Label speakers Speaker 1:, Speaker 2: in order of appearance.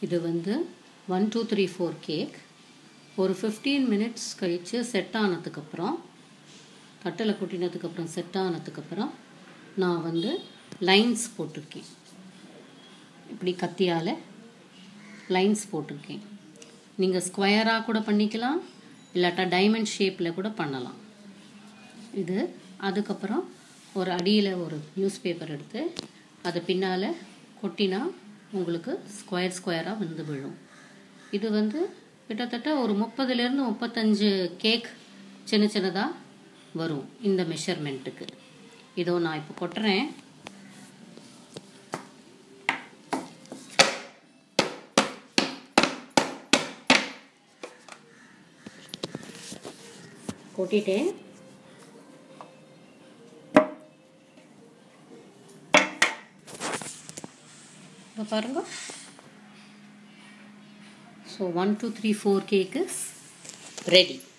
Speaker 1: இது வந்து one two three four cake ஒரு ஃபிஃப்டீன் மினிட்ஸ் கழித்து செட் ஆனதுக்கப்புறம் தட்டில் கொட்டினதுக்கப்புறம் செட் ஆனதுக்கப்புறம் நான் வந்து லைன்ஸ் போட்டிருக்கேன் இப்படி கத்தியால் லைன்ஸ் போட்டிருக்கேன் நீங்கள் ஸ்கொயராக கூட பண்ணிக்கலாம் இல்லாட்டா டைமண்ட் ஷேப்பில் கூட பண்ணலாம் இது அதுக்கப்புறம் ஒரு அடியில் ஒரு நியூஸ் பேப்பர் எடுத்து அதை பின்னால் கொட்டினா உங்களுக்கு ஸ்கொயர் ஸ்கொயராக வந்து விழும் இது வந்து கிட்டத்தட்ட ஒரு முப்பதுலேருந்து முப்பத்தஞ்சு கேக் சின்ன சின்னதாக வரும் இந்த மெஷர்மெண்ட்டுக்கு இதோ நான் இப்போ கொட்டுறேன் கொட்டிட்டேன் இப்போ பாருங்க so one two three four cake is ready